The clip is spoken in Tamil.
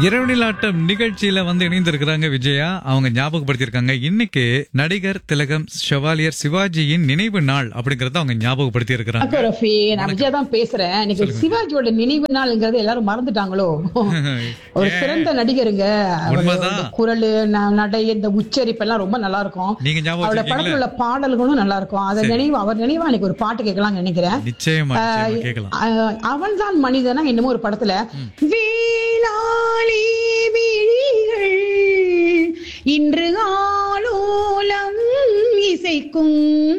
இரவணிலாட்டம் நிகழ்ச்சியில வந்து இணைந்திருக்கிறாங்க விஜயா அவங்க ஞாபகப்படுத்தியிருக்காங்க இன்னைக்கு நடிகர் திலகம் ஷெவாலியர் சிவாஜியின் நினைவு நாள் அப்படிங்கறத அவங்க ஞாபகப்படுத்தி இருக்கிறாங்க வணக்கம் ரஃபி நான் விஜயா தான் பேசுறேன் இன்னைக்கு சிவாஜியோட நினைவு நாள்ங்கிறது எல்லாரும் மறந்துட்டாங்களோ ஒரு சிறந்த நடிகருங்க அவரு உண்மைதான். இந்த குரலு ந- நடை இந்த உச்சரிப்பு எல்லாம் ரொம்ப நல்லா இருக்கும் நீங்க ஞாபகம் அவரோட வச்சிருக்கீங்களா? படத்துல உள்ள பாடல்களும் நல்லா இருக்கும் அதை நினைவு அவர் நினைவா எனக்கு ஒரு பாட்டு கேட்கலாம்னு நினைக்கிறேன் நிச்சயமா நிச்சயமா கேட்கலாம் அவன் தான் மனிதனா என்னமோ ஒரு படத்துல வீணாளி விழிகள் இன்று ஆலோலம் இசைக்கும்